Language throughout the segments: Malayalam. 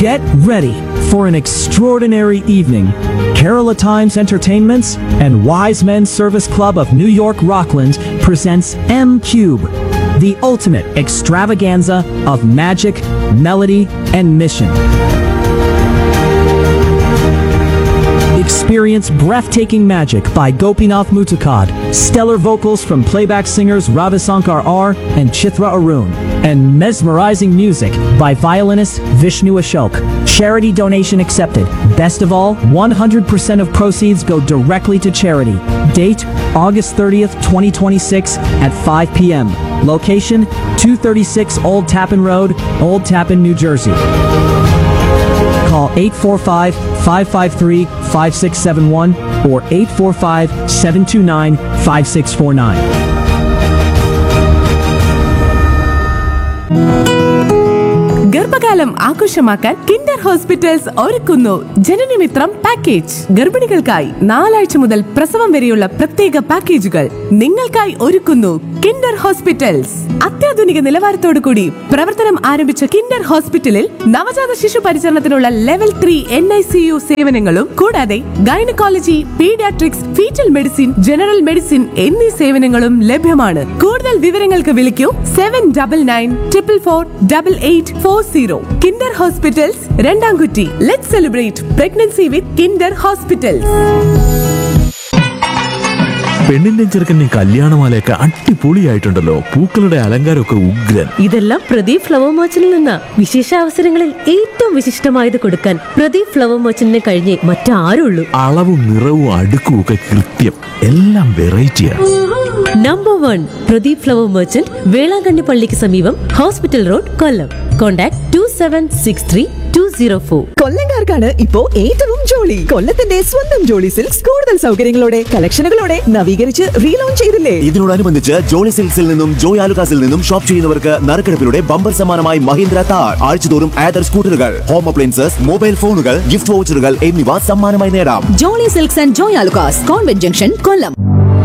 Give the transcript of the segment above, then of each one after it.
Get ready for an extraordinary evening. Kerala Times Entertainments and Wise Men Service Club of New York Rockland presents M Cube, the ultimate extravaganza of magic, melody, and mission. Experience breathtaking magic by Gopinath Mutukad, stellar vocals from playback singers Ravisankar R and Chithra Arun, and mesmerizing music by violinist Vishnu Ashok. Charity donation accepted. Best of all, 100% of proceeds go directly to charity. Date August 30th, 2026 at 5 p.m. Location 236 Old Tappan Road, Old Tappan, New Jersey. Call 845 553 5671 or 845 729 5649. ഗർഭകാലം ആഘോഷമാക്കാൻ കിൻഡർ ഹോസ്പിറ്റൽസ് ഒരുക്കുന്നു ജനനമിത്രം പാക്കേജ് ഗർഭിണികൾക്കായി നാലാഴ്ച മുതൽ പ്രസവം വരെയുള്ള പ്രത്യേക പാക്കേജുകൾ നിങ്ങൾക്കായി ഒരുക്കുന്നു കിൻഡർ ഹോസ്പിറ്റൽസ് അത്യാധുനിക നിലവാരത്തോടു കൂടി പ്രവർത്തനം ആരംഭിച്ച കിൻഡർ ഹോസ്പിറ്റലിൽ നവജാത ശിശു പരിചരണത്തിനുള്ള level three N I C U സേവനങ്ങളും കൂടാതെ gynaecology paediatrics foetal medicine general medicine എന്നീ സേവനങ്ങളും ലഭ്യമാണ് കൂടുതൽ വിവരങ്ങൾക്ക് വിളിക്കൂ seven double nine triple four double eight four zero Kinder hospitals Randamkutty let celebrate pregnancy with Kinder hospitals പെണ്ണിന്റെ ചെറുക്കൻ്റെ കല്യാണമാലയൊക്കെ അടിപൊളിയായിട്ടുണ്ടല്ലോ പൂക്കളുടെ അലങ്കാരമൊക്കെ ഉഗ്രൻ ഇതെല്ലാം പ്രദീപ് ഫ്ലവർ മർച്ചന്റിൽ നിന്ന വിശേഷ അവസരങ്ങളിൽ ഏറ്റവും വിശിഷ്ടമായത് കൊടുക്കാൻ പ്രദീപ് ഫ്ലവർ മർച്ചന്റിനെ കഴിഞ്ഞേ മറ്റാരുള്ളൂ അളവും നിറവും അടുക്കും ഒക്കെ കൃത്യം എല്ലാം വെറൈറ്റിയാണ് number one Pradeep flower merchant Velankanni പള്ളിക്ക് സമീപം hospital road Kollam contact two seven six three two zero four കൊല്ലങ്കാർക്കാണ് ഇപ്പോ ഏറ്റവും ജോളി കൊല്ലത്തിന്റെ സ്വന്തം ജോളി സിൽക്സ് കൂടുതൽ സൗകര്യങ്ങളോടെ കളക്ഷനുകളോടെ നവീകരിച്ച് റീലോഞ്ച് ചെയ്തില്ലേ ഇതിനോടനുബന്ധിച്ച് ജോളി സിൽക്സിൽ നിന്നും ജോയ് ആലുക്കാസിൽ നിന്നും ഷോപ്പ് ചെയ്യുന്നവർക്ക് നറുക്കെടുപ്പിലൂടെ ബമ്പർ സമ്മാനമായി മഹീന്ദ്ര താർ ആഴ്ചതോറും ആദർ സ്കൂട്ടറുകൾ ഹോം അപ്ലയൻസസ് മൊബൈൽ ഫോണുകൾ ഗിഫ്റ്റ് വൗച്ചറുകൾ എന്നിവ സമ്മാനമായി നേടാം Jolly silks and Joy Alukkas convent junction Kollam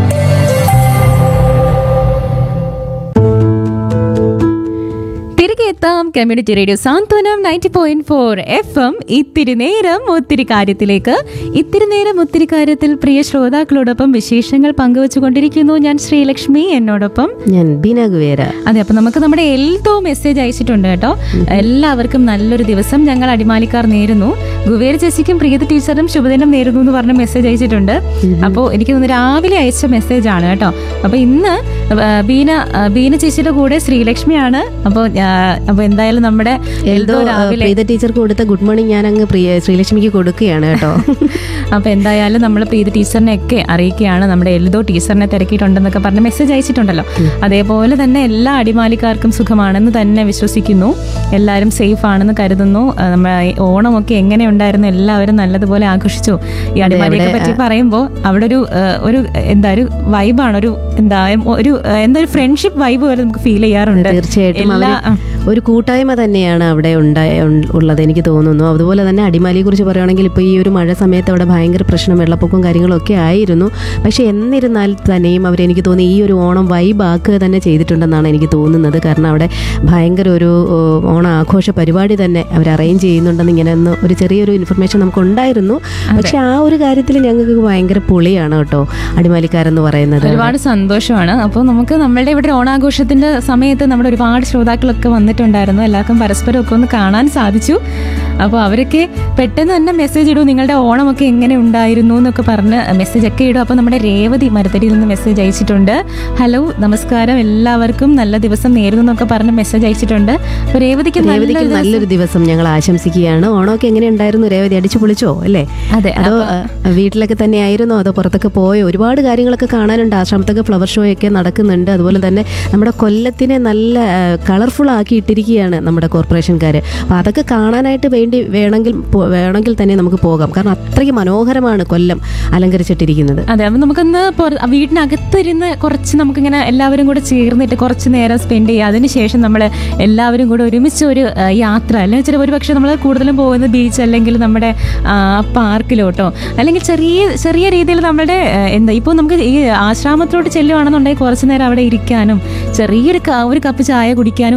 തിരികെ എത്താം community radio Santhwanam ninety point four F M ഇത്തിരി നേരം ഒത്തിരി കാര്യത്തിലേക്ക് ഇത്തിരി നേരം ഒത്തിരി കാര്യത്തിൽ പ്രിയ ശ്രോതാക്കളോടൊപ്പം വിശേഷങ്ങൾ പങ്കുവച്ചുകൊണ്ടിരിക്കുന്നു ഞാൻ ശ്രീലക്ഷ്മി എന്നോടൊപ്പം ഞാൻ ബീന ഗുവേര അതെ അപ്പൊ നമുക്ക് നമ്മുടെ എൽതോ മെസ്സേജ് അയച്ചിട്ടുണ്ട് കേട്ടോ എല്ലാവർക്കും നല്ലൊരു ദിവസം ഞങ്ങൾ അടിമാലിക്കാർ നേരുന്നു ഗുവേര ചേച്ചിക്കും പ്രിയത ടീച്ചറും ശുഭദിനം നേരുന്നു എന്ന് പറഞ്ഞ മെസ്സേജ് അയച്ചിട്ടുണ്ട് അപ്പോൾ എനിക്ക് തോന്നുന്നു രാവിലെ അയച്ച മെസ്സേജ് ആണ് കേട്ടോ അപ്പൊ ഇന്ന് ആ, ബീന ആ, ബീന ചേച്ചിയുടെ കൂടെ ശ്രീലക്ഷ്മിയാണ് അപ്പോൾ അപ്പൊ എന്തായാലും നമ്മുടെ എൽദോ രാവിലെ പ്രീത ടീച്ചർക്ക് കൊടുത്ത ഗുഡ് മോർണിംഗ് ഞാൻ അങ്ങ് പ്രിയ ശ്രീലക്ഷ്മിക്ക് കൊടുക്കുകയാണ് കേട്ടോ അപ്പൊ എന്തായാലും നമ്മൾ പ്രീതി ടീച്ചറിനെ ഒക്കെ അറിയിക്കുകയാണ് നമ്മുടെ എൽദോ ടീച്ചറിനെ തിരക്കിയിട്ടുണ്ടെന്നൊക്കെ പറഞ്ഞ് മെസ്സേജ് അയച്ചിട്ടുണ്ടല്ലോ അതേപോലെ തന്നെ എല്ലാ അടിമാലിക്കാർക്കും സുഖമാണെന്ന് തന്നെ വിശ്വസിക്കുന്നു എല്ലാവരും സേഫ് ആണെന്ന് കരുതുന്നു ആ, നമ്മുടെ ഈ ഓണമൊക്കെ എങ്ങനെ ഉണ്ടായിരുന്നു എല്ലാവരും നല്ലതുപോലെ ആഘോഷിച്ചു ഈ അടിമാലിയെ പറ്റി പറയുമ്പോൾ അവിടെ ഒരു ആ, ഒരു എന്താ ഒരു വൈബാണ് ഒരു എന്താ ഒരു ആ, എന്താ ഒരു ഫ്രണ്ട്ഷിപ്പ് വൈബ് പോലെ നമുക്ക് ഫീൽ ചെയ്യാറുണ്ട് തീർച്ചയായിട്ടും എല്ലാ അവര് ഒരു കൂട്ടായ്മ തന്നെയാണ് അവിടെ ഉണ്ടായ ഉൾ- ഉള്ളത് എനിക്ക് തോന്നുന്നു അതുപോലെ തന്നെ അടിമാലിയെ കുറിച്ച് പറയുകയാണെങ്കിൽ ഇപ്പോൾ ഈ ഒരു മഴ സമയത്ത് അവിടെ ഭയങ്കര പ്രശ്നം വെള്ളപ്പൊക്കവും കാര്യങ്ങളൊക്കെ ആയിരുന്നു പക്ഷേ എന്നിരുന്നാൽ തന്നെയും അവരെനിക്ക് തോന്നി ഈ ഒരു ഓണം വൈബ് ആക്കുക തന്നെ ചെയ്തിട്ടുണ്ടെന്നാണ് എനിക്ക് തോന്നുന്നത് കാരണം അവിടെ ഭയങ്കര ഒരു ഓ, ഓണ ആഘോഷ പരിപാടി തന്നെ അവർ അറേഞ്ച് ചെയ്യുന്നുണ്ടെന്ന് ഇങ്ങനെ ഒന്ന് ഒരു ചെറിയൊരു ഇൻഫർമേഷൻ നമുക്ക് ഉണ്ടായിരുന്നു പക്ഷേ ആ ഒരു കാര്യത്തിൽ ഞങ്ങൾക്ക് ഭയങ്കര പൊളിയാണ് കേട്ടോ അടിമാലിക്കാരെന്ന് പറയുന്നത് ഒരുപാട് സന്തോഷമാണ് അപ്പോൾ നമുക്ക് നമ്മളുടെ ഇവിടെ ഒരു ഓണാഘോഷത്തിന്റെ സമയത്ത് നമ്മുടെ ഒരുപാട് ശ്രോതാക്കളൊക്കെ വന്നിട്ടുണ്ടായിരുന്നു എല്ലാവർക്കും പരസ്പരം ഒക്കെ ഒന്ന് കാണാൻ സാധിച്ചു അപ്പോൾ അവരൊക്കെ പെട്ടെന്ന് തന്നെ മെസ്സേജ് ഇടും നിങ്ങളുടെ ഓണമൊക്കെ എങ്ങനെ ഉണ്ടായിരുന്നു എന്നൊക്കെ പറഞ്ഞ് മെസ്സേജ് ഒക്കെ ഇടും അപ്പോൾ നമ്മുടെ രേവതി മരത്തടിയിൽ നിന്ന് മെസ്സേജ് അയച്ചിട്ടുണ്ട് ഹലോ നമസ്കാരം എല്ലാവർക്കും നല്ല ദിവസം നേരുന്നു എന്നൊക്കെ പറഞ്ഞ് മെസ്സേജ് അയച്ചിട്ടുണ്ട് അപ്പോൾ രേവതിക്ക് നല്ല രേവതിക്ക് ദിവസം- നല്ലൊരു ദിവസം ഞങ്ങൾ ആശംസിക്കുകയാണ് ഓണമൊക്കെ എങ്ങനെ ഉണ്ടായിരുന്നു രേവതി അടിച്ചു പൊളിച്ചോ അല്ലേ അതെ, അതോ അപ്പൊ- ആ, വീട്ടിലൊക്കെ തന്നെ ആയിരുന്നോ അതോ പുറത്തൊക്കെ പോയോ ഒരുപാട് കാര്യങ്ങളൊക്കെ കാണാനുണ്ട് ആശ്രമത്തൊക്കെ ഫ്ലവർ ഷോ ഒക്കെ നടക്കുന്നുണ്ട് അതുപോലെ തന്നെ നമ്മുടെ കൊല്ലത്തിനെ നല്ല കളർഫുൾ ആക്കി ഇട്ടിരിക്കുകയാണ് നമ്മുടെ കോർപ്പറേഷൻകാർ അപ്പോൾ അതൊക്കെ കാണാനായിട്ട് വേണ്ടി വേണമെങ്കിൽ പോ- വേണമെങ്കിൽ തന്നെ നമുക്ക് പോകാം കാരണം അത്രയ്ക്ക് മനോഹരമാണ് കൊല്ലം അലങ്കരിച്ചിട്ടിരിക്കുന്നത് അതെ അപ്പം നമുക്കൊന്ന് പുറ- വീടിനകത്തിരുന്ന് കുറച്ച് നമുക്കിങ്ങനെ എല്ലാവരും കൂടെ ചേർന്നിട്ട് കുറച്ച് നേരം സ്പെൻഡ് ചെയ്യുക അതിനുശേഷം നമ്മൾ എല്ലാവരും കൂടെ ഒരുമിച്ച് ഒരു ആ, യാത്ര അല്ലെങ്കിൽ ചില ഒരു പക്ഷേ നമ്മൾ കൂടുതലും പോകുന്നത് ബീച്ച് അല്ലെങ്കിൽ നമ്മുടെ ആ, പാർക്കിലോട്ടോ അല്ലെങ്കിൽ ചെറിയ ചെറിയ രീതിയിൽ നമ്മുടെ ആ, എന്താ ഇപ്പോൾ നമുക്ക് ഈ ആശ്രാമത്തിലോട്ട് ചെല്ലുവാണെന്നുണ്ടെങ്കിൽ കുറച്ച് നേരം അവിടെ ഇരിക്കാനും ചെറിയൊരു ക- ഒരു കപ്പ് ചായ കുടിക്കാനും ഒക്കെ ഉള്ള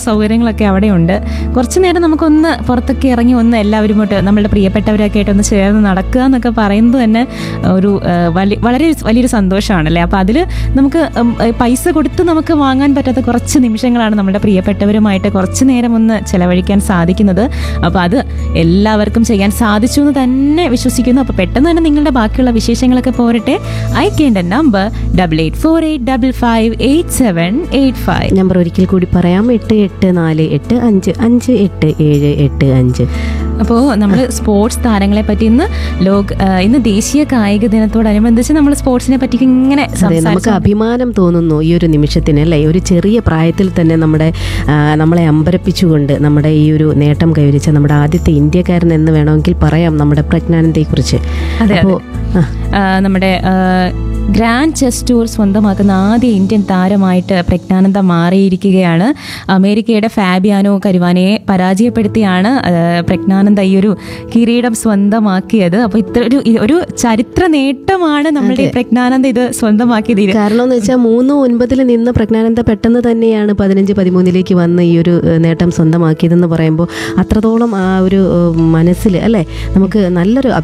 സൗകര്യങ്ങളൊക്കെ അവിടെ ഉണ്ട് കുറച്ച് നേരം നമുക്കൊന്ന് പുറത്തൊക്കെ ഇറങ്ങി ഒന്ന് എല്ലാവരുമായിട്ട് നമ്മളുടെ പ്രിയപ്പെട്ടവരൊക്കെ ആയിട്ട് ഒന്ന് ചേർന്ന് നടക്കുക എന്നൊക്കെ പറയുന്നത് തന്നെ ഒരു ആ, വലി- വളരെ വലിയൊരു സന്തോഷമാണല്ലേ അപ്പോൾ അതിൽ നമുക്ക് ഉം, ഏ, പൈസ കൊടുത്ത് നമുക്ക് വാങ്ങാൻ പറ്റാത്ത കുറച്ച് നിമിഷങ്ങളാണ് നമ്മുടെ പ്രിയപ്പെട്ടവരുമായിട്ട് കുറച്ച് നേരം ഒന്ന് ചെലവഴിക്കാൻ സാധിക്കുന്നത് അപ്പോൾ അത് എല്ലാവർക്കും ചെയ്യാൻ സാധിച്ചു എന്ന് തന്നെ വിശ്വസിക്കുന്നു അപ്പോൾ പെട്ടെന്ന് തന്നെ നിങ്ങളുടെ ബാക്കിയുള്ള വിശേഷങ്ങളൊക്കെ പോരട്ടെ അയക്കേണ്ട number double eight four eight double five eight seven eight five number ഒരിക്കൽ കൂടി പറയാം എട്ട് എട്ട് നാല് എട്ട് അഞ്ച് അഞ്ച് എട്ട് ഏഴ് എട്ട് അഞ്ച് അപ്പോൾ നമ്മൾ സ്പോർട്സ് താരങ്ങളെ പറ്റി ഇന്ന് ലോക ആ, ഇന്ന് ദേശീയ കായിക ദിനത്തോടനുബന്ധിച്ച് നമ്മൾ സ്പോർട്സിനെ പറ്റി ഇങ്ങനെ അതെ നമുക്ക് സംസാരിച്ചു അഭിമാനം തോന്നുന്നു ഈ ഒരു നിമിഷത്തിന് അല്ലേ ഒരു ചെറിയ പ്രായത്തിൽ തന്നെ നമ്മുടെ ആ, നമ്മളെ അമ്പരപ്പിച്ചുകൊണ്ട് നമ്മുടെ ഈ ഒരു നേട്ടം കൈവരിച്ച നമ്മുടെ ആദ്യത്തെ ഇന്ത്യക്കാരൻ എന്ന് വേണമെങ്കിൽ പറയാം നമ്മുടെ പ്രജ്ഞാനന്ദയെക്കുറിച്ച് അതെ, അപ്പോൾ ആ, ആ, നമ്മുടെ ആ, ഗ്രാൻഡ് ചെസ് ടൂർ സ്വന്തമാക്കുന്ന ആദ്യ ഇന്ത്യൻ താരമായിട്ട് പ്രജ്ഞാനന്ദ മാറിയിരിക്കുകയാണ് അമേരിക്കയുടെ ഫാബിയാനോ കരുവാനയെ പരാജയപ്പെടുത്തിയാണ് ആ, പ്രജ്ഞാനന്ദ ഈ ഒരു കിരീടം സ്വന്തമാക്കിയത് അപ്പോൾ ഇത്ര ഒരു ഈ ഒരു ചരിത്ര നേട്ടമാണ് നമ്മുടെ ഈ പ്രജ്ഞാനന്ദ ഇത് സ്വന്തമാക്കിയത് ഇത് കാരണം എന്ന് വെച്ചാൽ മൂന്ന് ഒൻപതിൽ നിന്ന് പ്രജ്ഞാനന്ദ പെട്ടെന്ന് തന്നെയാണ് പതിനഞ്ച് പതിമൂന്നിലേക്ക് വന്ന് ഈ ഒരു ഏഹ്, നേട്ടം സ്വന്തമാക്കിയതെന്ന് പറയുമ്പോൾ അത്രത്തോളം ആ ഒരു ഏഹ്, മനസ്സിൽ അല്ലേ നമുക്ക് നല്ലൊരു